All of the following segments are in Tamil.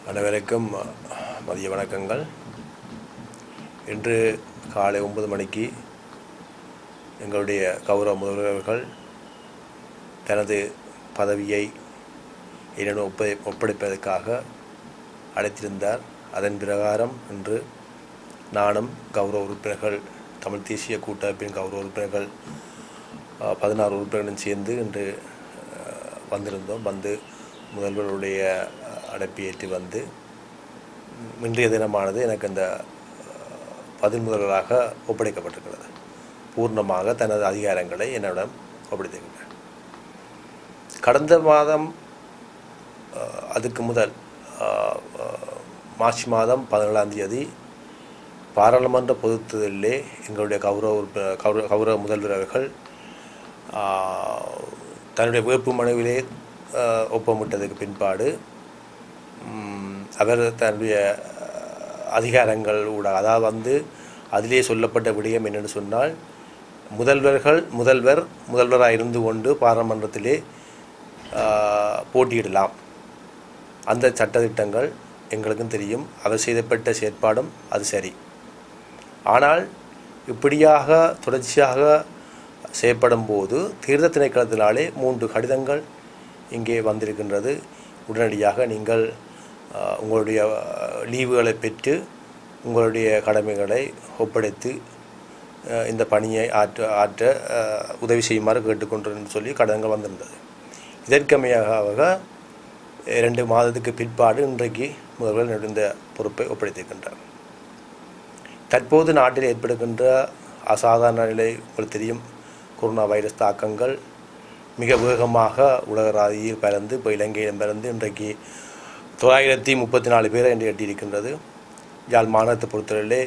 அனைவருக்கும் மதிய வணக்கங்கள் இன்று காலை ஒன்பது மணிக்கு எங்களுடைய கௌரவ முதல்வர்கள் தனது பதவியை என்னிடம் ஒப்படை ஒப்படைப்பதற்காக அழைத்திருந்தார் அதன் பிரகாரம் இன்று நானும் கௌரவ உறுப்பினர்கள் தமிழ் தேசிய கூட்டமைப்பின் கௌரவ உறுப்பினர்கள் அஹ், பதினாறு உறுப்பினர்களும் சேர்ந்து இன்று அஹ், வந்திருந்தோம் வந்து முதல்வருடைய அஹ், அழைப்பை ஏற்று வந்து ம், இன்றைய தினமானது எனக்கு அந்த அஹ், பதில் முதல்வராக ஒப்படைக்கப்பட்டிருக்கிறது பூர்ணமாக தனது அதிகாரங்களை என்னிடம் ஒப்படைத்திருக்கின்றேன் கடந்த மாதம் அஹ், அதுக்கு முதல் அஹ், அஹ், மார்ச் மாதம் பதினேழாம் தேதி பாராளுமன்ற பொதுத்தலிலே எங்களுடைய கௌரவ உறுப்ப- கௌரவ கௌரவ முதல்வர் அவர்கள் ஆஹ், தன்னுடைய வேட்பு மனுவிலே ஆஹ், ஒப்பமிட்டதுக்கு பின்பாடு ம், அவர் தன்னுடைய ஆஹ், அதிகாரங்கள் ஊடாக அதாவது வந்து அதிலே சொல்லப்பட்ட விடயம் என்னென்னு சொன்னால் முதல்வர்கள் முதல்வர் முதல்வராக இருந்து கொண்டு பாராளுமன்றத்திலே ஆஹ், போட்டியிடலாம் அந்த சட்டதிட்டங்கள் எங்களுக்கும் தெரியும் அவர் செய்தப்பட்ட செயற்பாடும் அது சரி ஆனால் இப்படியாக தொடர்ச்சியாக செய்யப்படும் போது தேர்தல் திணைக்களத்தினாலே மூன்று கடிதங்கள் இங்கே வந்திருக்கின்றது உடனடியாக நீங்கள் அஹ், உங்களுடைய அஹ், லீவுகளை பெற்று உங்களுடைய கடமைகளை ஒப்படைத்து அஹ், இந்த பணியை ஆற்ற ஆற்ற அஹ், உதவி செய்யுமாறு கேட்டுக்கொண்டு சொல்லி கடிதங்கள் வந்திருந்தது இதற்கமையாக இரண்டு மாதத்துக்கு பிற்பாடு இன்றைக்கு முதல்வர் இந்த பொறுப்பை ஒப்படைத்திருக்கின்றார் தற்போது நாட்டில் ஏற்படுகின்ற அசாதாரண நிலை உங்களுக்கு தெரியும் கொரோனா வைரஸ் தாக்கங்கள் மிக வேகமாக உலக ராதியில் பறந்து இப்போ இலங்கையிலும் பறந்து இன்றைக்கு தொள்ளாயிரத்தி முப்பத்தி நாலு பேரை என்று எட்டியிருக்கின்றது யாழ் மாநிலத்தை பொறுத்தவரையிலே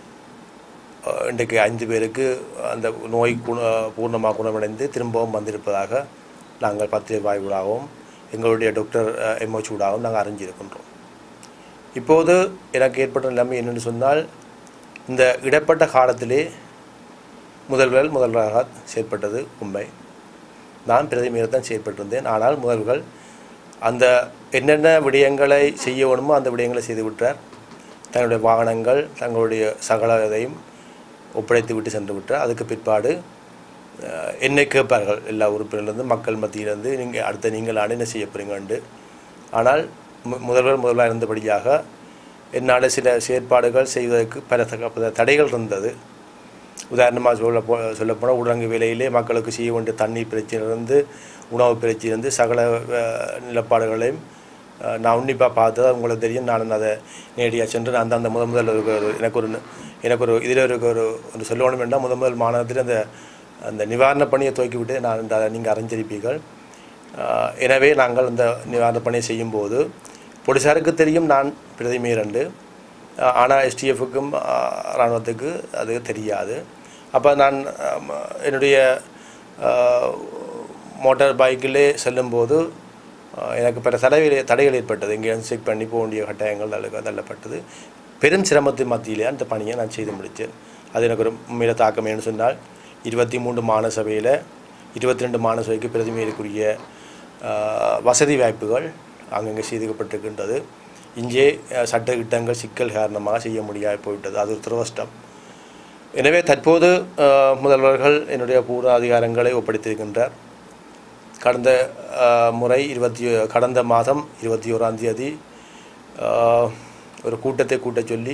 அஹ், இன்றைக்கு ஐந்து பேருக்கு அந்த நோய் குண பூர்ணமாக குணமடைந்து திரும்பவும் வந்திருப்பதாக நாங்கள் பத்திரிகை வாய்வுடாகவும் எங்களுடைய டாக்டர் எம்ஓச் ஊடாகவும் நாங்கள் அறிஞ்சிருக்கின்றோம் இப்போது எனக்கு ஏற்பட்ட நிலைமை என்னென்னு சொன்னால் இந்த இடப்பட்ட காலத்திலே முதல்வர் முதல்வராக செயற்பட்டது உண்மை நான் பிரதிமையாக தான் செயற்பட்டிருந்தேன் ஆனால் முதல்வர்கள் அந்த என்னென்ன விடயங்களை செய்ய வேணுமோ அந்த விடயங்களை செய்து விட்டார் தங்களுடைய வாகனங்கள் தங்களுடைய சகல இதையும் ஒப்படைத்து விட்டு சென்று விட்டார் அதுக்கு பிற்பாடு அஹ், என்னை கேட்பார்கள் எல்லா உறுப்பினர்லேருந்து மக்கள் மத்தியிலிருந்து நீங்கள் அடுத்த நீங்கள் என்ன செய்ய போகிறீங்கன்ட்டு ஆனால் மு- முதல்வர் முதல்வராக இருந்தபடியாக என்னால் சில செயற்பாடுகள் செய்வதற்கு பல தக- பல தடைகள் இருந்தது உதாரணமாக சொல்ல போ சொல்லப்போனால் ஊரடங்கு வேலையிலே மக்களுக்கு செய்ய வேண்டிய தண்ணீர் பிரச்சனையிலிருந்து உணவு பிரச்சனையிலிருந்து சகல அஹ், நிலப்பாடுகளையும் அஹ், நான் உன்னிப்பாக பார்த்தது உங்களுக்கு தெரியும் நான் அதை நேரடியாக சென்று நான் அந்த முதல் முதல்ல இருக்க ஒரு எனக்கு ஒரு எனக்கு ஒரு இதில் இருக்க ஒரு ஒரு சொல்லணும் வேண்டாம் முதல் முதல் மாநிலத்தில் அந்த அந்த நிவாரணப் பணியை துவக்கி விட்டு நான் இந்த நீங்கள் அறிஞ்சிருப்பீர்கள் அஹ், எனவே நாங்கள் அந்த நிவாரணப் பணியை செய்யும்போது போலீஸாருக்கு தெரியும் நான் பிரதிமை இரண்டு ஆனால் எஸ்டிஎஃப்க்கும் இராணுவத்துக்கு அது தெரியாது அப்போ நான் ஆம், என்னுடைய ஆஹ், மோட்டார் பைக்கிலே செல்லும்போது ஆஹ், எனக்கு பல தடைகள் தடைகள் ஏற்பட்டது இங்கே செக் பண்ணி போக வேண்டிய கட்டாயங்கள் தள்ள தள்ளப்பட்டது பெரும் சிரமத்தின் மத்தியிலே அந்த பணியை நான் செய்து முடித்தேன் அது எனக்கு ஒரு உண்மையில தாக்கம் ஏன்னு சொன்னால் இருபத்தி மூன்று மாநில சபையில் இருபத்தி ரெண்டு மாநில சபைக்கு பிரதிமைக்குரிய ஆஹ், வசதி வாய்ப்புகள் அங்கங்கே செய்துக்கப்பட்டிருக்கின்றது இங்கே அஹ், சட்ட திட்டங்கள் சிக்கல் காரணமாக செய்ய முடியாது போய்விட்டது அது ஒரு துரவஷ்டம் எனவே தற்போது அஹ், முதல்வர்கள் என்னுடைய பூர்ண அதிகாரங்களை ஒப்படைத்திருக்கின்றார் கடந்த அஹ், முறை இருபத்தி கடந்த மாதம் இருபத்தி ஓராம் தேதி அஹ், ஒரு கூட்டத்தை கூட்டச் சொல்லி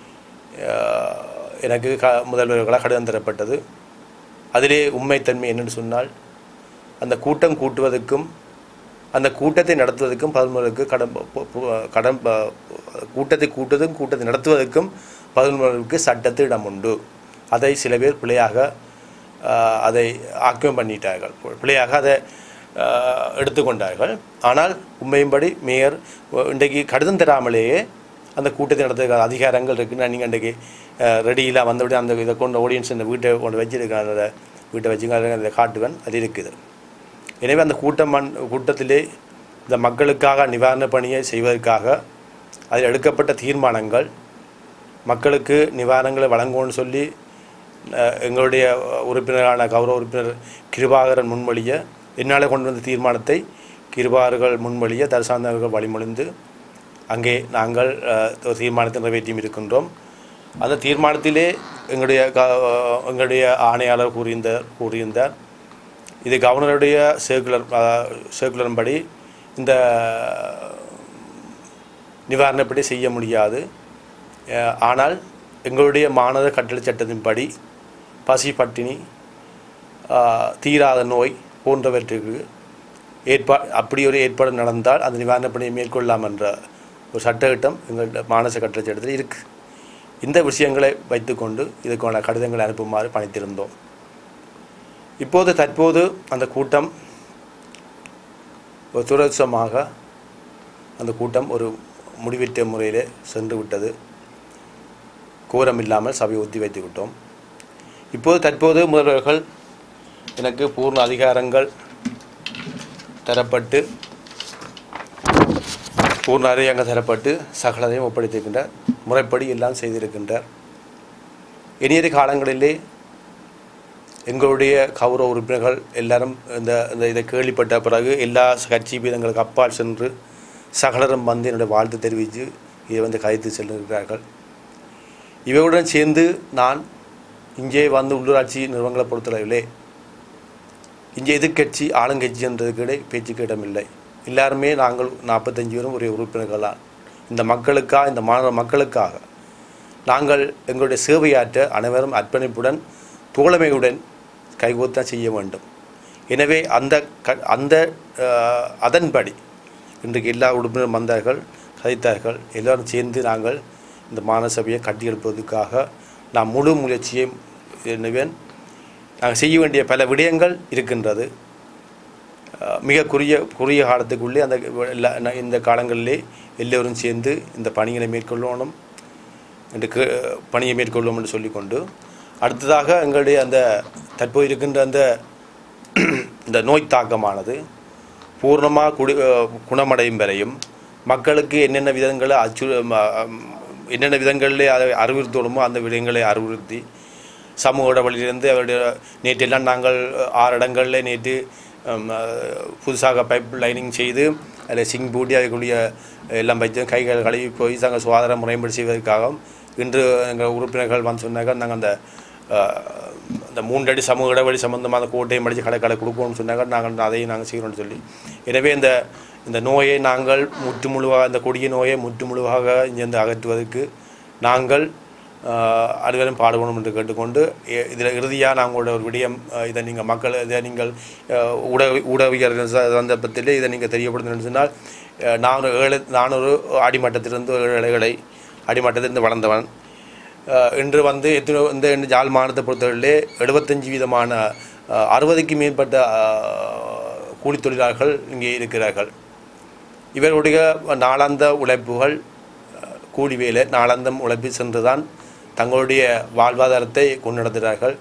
அஹ், எனக்கு க முதல்வர்களாக கடிதம் தரப்பட்டது அதிலே உண்மைத்தன்மை என்னென்னு சொன்னால் அந்த கூட்டம் கூட்டுவதற்கும் அந்த கூட்டத்தை நடத்துவதற்கும் பதினொருக்கு கடன் பொ- பொ- கடன் ப- கூட்டத்தை கூட்டுவதும் கூட்டத்தை நடத்துவதற்கும் பதினொருக்கு சட்டத்தில் இடம் உண்டு அதை சில பேர் பிழையாக ஆஹ், அதை ஆக்கியம் பண்ணிட்டார்கள் பிழையாக அதை ஆஹ், எடுத்துக்கொண்டார்கள் ஆனால் உண்மையும்படி மேயர் ஒ- இன்றைக்கு கடிதம் தராமலேயே அந்த கூட்டத்தை நடத்துகிற அதிகாரங்கள் இருக்குன்னு நீங்கள் இன்றைக்கு ரெடியில் வந்தபடி அந்த இதை கொண்டு ஆடியன்ஸ் இந்த வீட்டை கொண்டு வச்சிருக்காங்க அந்த வீட்டை வச்சுங்க அதை காட்டுவேன் அது இருக்குது எனவே அந்த கூட்டம் மண் கூட்டத்திலே இந்த மக்களுக்காக நிவாரண பணியை செய்வதற்காக அதில் எடுக்கப்பட்ட தீர்மானங்கள் மக்களுக்கு நிவாரணங்களை வழங்குவோம்னு சொல்லி அஹ், எங்களுடைய உறுப்பினரான கௌரவ உறுப்பினர் கிருபாகரன் முன்மொழிய என்னால் கொண்டு வந்த தீர்மானத்தை கிருபாகர்கள் முன்மொழிய தரிசாந்தர்கள் வழிமொழிந்து அங்கே நாங்கள் அஹ், ஒரு தீர்மானத்தை நிறைவேற்றியும் இருக்கின்றோம் அந்த தீர்மானத்திலே எங்களுடைய க எங்களுடைய ஆணையாளர் கூறியிருந்தார் கூறியிருந்தார் இது கவர்னருடைய சர்க்குலர் சர்க்குலரின்படி இந்த நிவாரணப்படி செய்ய முடியாது அஹ், ஆனால் எங்களுடைய மாநகர கட்டளை சட்டத்தின்படி பசி பட்டினி ஆஹ், தீராத நோய் போன்றவற்றுக்கு ஏற்பா அப்படி ஒரு ஏற்பாடு நடந்தால் அந்த நிவாரணப் பணியை மேற்கொள்ளலாம் என்ற ஒரு சட்டத்திட்டம் எங்கள் மாநகர கட்டளை சட்டத்தில் இருக்குது இந்த விஷயங்களை வைத்துக்கொண்டு இதுக்கான கடிதங்களை அனுப்புமாறு பணித்திருந்தோம் இப்போது தற்போது அந்த கூட்டம் ஒரு துரட்சமாக அந்த கூட்டம் ஒரு முடிவெற்ற முறையிலே சென்று விட்டது கோரம் இல்லாமல் சபையை ஒத்தி வைத்து விட்டோம் இப்போது தற்போது முதல்வர்கள் எனக்கு பூர்ண அதிகாரங்கள் தரப்பட்டு பூர்ண அதிகாரங்கள் தரப்பட்டு சகலதையும் ஒப்படைத்திருக்கின்றார் முறைப்படி எல்லாம் செய்திருக்கின்றார் இனியது காலங்களிலே எங்களுடைய கௌரவ உறுப்பினர்கள் எல்லாரும் இந்த இந்த இதை கேள்விப்பட்ட பிறகு எல்லா கட்சி பீதங்களுக்கு அப்பால் சென்று சகலரும் வந்து என்னுடைய வாழ்த்து தெரிவித்து இதை வந்து கதைத்து செல்லுகிறார்கள் இவையுடன் சேர்ந்து நான் இங்கே வந்து உள்ளூராட்சி நிறுவனங்களை பொறுத்தளவிலே இங்கே எதிர்க்கட்சி ஆளுங்கட்சி என்றதுக்கு இடை பேச்சுக்கு இடமில்லை எல்லாருமே நாங்கள் நாற்பத்தஞ்சு பேரும் ஒரே உறுப்பினர்களால் இந்த மக்களுக்காக இந்த மாநில மக்களுக்காக நாங்கள் எங்களுடைய சேவையாற்ற அனைவரும் அர்ப்பணிப்புடன் தோழமையுடன் கைகோத்தான் செய்ய வேண்டும் எனவே அந்த க அந்த அஹ், அதன்படி இன்றைக்கு எல்லா உறுப்பினர் வந்தார்கள் கதைத்தார்கள் எல்லாரும் சேர்ந்து நாங்கள் இந்த மாநகர சபையை கட்டியெழுப்பதற்காக நான் முழு முயற்சியை எண்ணுவேன் நாங்கள் செய்ய வேண்டிய பல விடயங்கள் இருக்கின்றது அஹ், மிக குறுகிய குறுகிய காலத்துக்குள்ளே அந்த எல்லா- ந- இந்த காலங்களிலே எல்லோரும் சேர்ந்து இந்த பணிகளை மேற்கொள்ளணும் என்று கே- பணியை மேற்கொள்வோம் என்று சொல்லிக்கொண்டு அடுத்ததாக எங்களுடைய அந்த தற்போது இருக்கின்ற அந்த இந்த நோய் தாக்கமானது பூர்ணமாக குடி அஹ் குணமடையும் வரையும் மக்களுக்கு என்னென்ன விதங்களை அச்சு ம- அம், என்னென்ன விதங்களிலே அதை அறிவுறுத்தணுமோ அந்த விடயங்களை அறிவுறுத்தி சமூக இடைவெளியிலிருந்து அவருடைய நேற்றெல்லாம் நாங்கள் ஆறு இடங்களில் நேற்று ஹம், அஹ், புதுசாக பைப் லைனிங் செய்து அதில் சிங் பூட்டி அதுக்குரிய எல்லாம் வைத்து கைகள் கழுவி போய் நாங்கள் சுகாதார முறைப்படி செய்வதற்காகவும் இன்று எங்கள் உறுப்பினர்கள் வந்து சொன்னாங்க நாங்கள் அந்த அஹ், அந்த மூன்றடி சமூக இடைவெளி சம்பந்தமாக அந்த கோட்டையை மடித்து கடை கடை கொடுப்போம்னு சொன்னாங்க நாங்கள் அதையும் நாங்கள் செய்கிறோம்னு சொல்லி எனவே இந்த இந்த நோயை நாங்கள் முற்று முழுவாக இந்த கொடிய நோயை முற்று முழுவாக இங்கிருந்து அகற்றுவதற்கு நாங்கள் ஆஹ், அனைவரும் பாடுபடும் என்று கேட்டுக்கொண்டு இதில் இறுதியாக நாங்களோட ஒரு விடயம் ஆஹ், இதை நீங்கள் மக்கள் இதை நீங்கள் ஆஹ், ஊடக ஊடகவியல் ச- சந்தர்ப்பத்தில் இதை நீங்கள் தெரியப்படுத்தணும்னு சொன்னால் ஆஹ், நான் ஒரு ஏழு நான் ஒரு அடிமட்டத்திலிருந்து ஏழு இலைகளை அடிமட்டத்திலிருந்து வளர்ந்தவன் ஆஹ், இன்று வந்து எத்தனை இந்த இந்த ஜாழ் மாநிலத்தை பொறுத்தவரையிலே எழுபத்தஞ்சு வீதமான ஆஹ், அறுபதுக்கு மேற்பட்ட ஆஹ், கூலித் தொழிலாளர்கள் இங்கே இருக்கிறார்கள் இவர்களுடைய நாளாந்த உழைப்புகள் அஹ், கூலி வேலை நாளாந்தம் உழைப்பில் சென்றுதான் தங்களுடைய வாழ்வாதாரத்தை கொண்டு நடத்துகிறார்கள்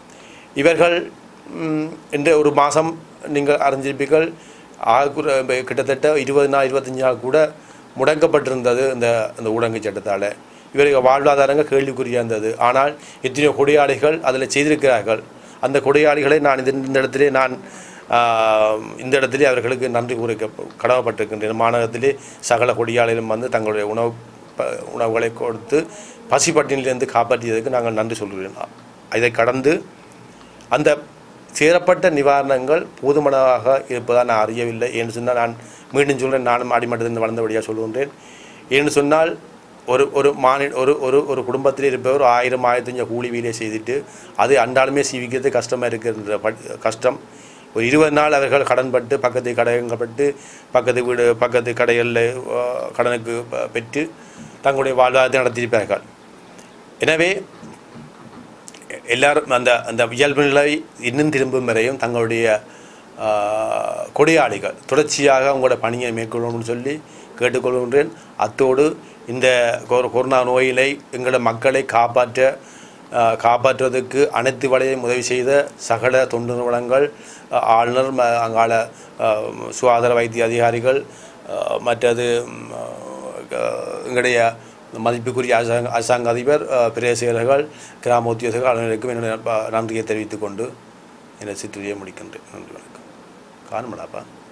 இவர்கள் ம், இன்று ஒரு மாதம் நீங்கள் அறிஞ்சிருப்பீர்கள் ஆகுற கிட்டத்தட்ட இருபது நாள் இருபத்தஞ்சு நாள் கூட முடக்கப்பட்டிருந்தது இந்த இந்த ஊடக சட்டத்தால் இவர்கள் வாழ்வாதாரங்கள் கேள்விக்குறியாக இருந்தது ஆனால் எத்தனையோ கொடியாளிகள் அதில் செய்திருக்கிறார்கள் அந்த கொடியாளிகளை நான் இந்த இந்த இடத்திலே நான் ஆஹ், இந்த இடத்திலே அவர்களுக்கு நன்றி கூற கடமைப்பட்டிருக்கின்றேன் மாநகரத்திலே சகல கொடியாளிகளும் வந்து தங்களுடைய உணவு ப- உணவுகளை கொடுத்து பசி பட்டினிலிருந்து காப்பாற்றியதற்கு நாங்கள் நன்றி சொல்கிறேன் இதை கடந்து அந்த சேரப்பட்ட நிவாரணங்கள் போதுமானதாக இருப்பதாக நான் அறியவில்லை என்று சொன்னால் நான் மீண்டும் சொல்கிறேன் நானும் அடிமட்டத்திலிருந்து வளர்ந்தபடியாக சொல்கின்றேன் ஏன்னு சொன்னால் ஒரு ஒரு மாநில ஒரு ஒரு ஒரு குடும்பத்தில் இருப்பவர் ஆயிரம் ஆயிரத்தஞ்சு கூலி வேலையை செய்துட்டு அது அன்றாலுமே சீவிக்கிறது கஷ்டமாக இருக்கின்ற பட் கஷ்டம் ஒரு இருபது நாள் அவர்கள் கடன்பட்டு பக்கத்து கடையங்கப்பட்டு பக்கத்து வீடு பக்கத்து கடைகளில் அஹ், கடனுக்கு ப- பெற்று தங்களுடைய வாழ்வாதாரத்தை நடத்தியிருப்பார்கள் எனவே எல்லாரும் அந்த அந்த இயல்பு நிலை இன்னும் திரும்பும் வரையும் தங்களுடைய ஆஹ், கொடியாளிகள் தொடர்ச்சியாக அவங்களோட பணியை மேற்கொள்ளணும்னு சொல்லி கேட்டுக்கொள்கின்றேன் அத்தோடு இந்த கொ- கொரோனா நோயிலை எங்களோட மக்களை காப்பாற்ற ஆஹ், காப்பாற்றுவதற்கு அனைத்து வழியையும் உதவி செய்த சகல தொண்டு நிறுவனங்கள் ஆஹ், ஆளுநர் ம- அங்கால ஆஹ், சுகாதார வைத்திய அதிகாரிகள் ஆஹ், மற்றது ம், ஆஹ், எங்களுடைய மதிப்புக்குரிய அரசாங்க அரசாங்க அதிபர் அஹ், பிரதேச செயலர்கள் கிராம உத்தியோகர்கள் அனைவருக்கும் என்னுடைய ப- நன்றியை தெரிவித்துக் கொண்டு என்னை சிற்றுரையை முடிக்கின்றேன் நன்றி வணக்கம் காணுமலாப்பா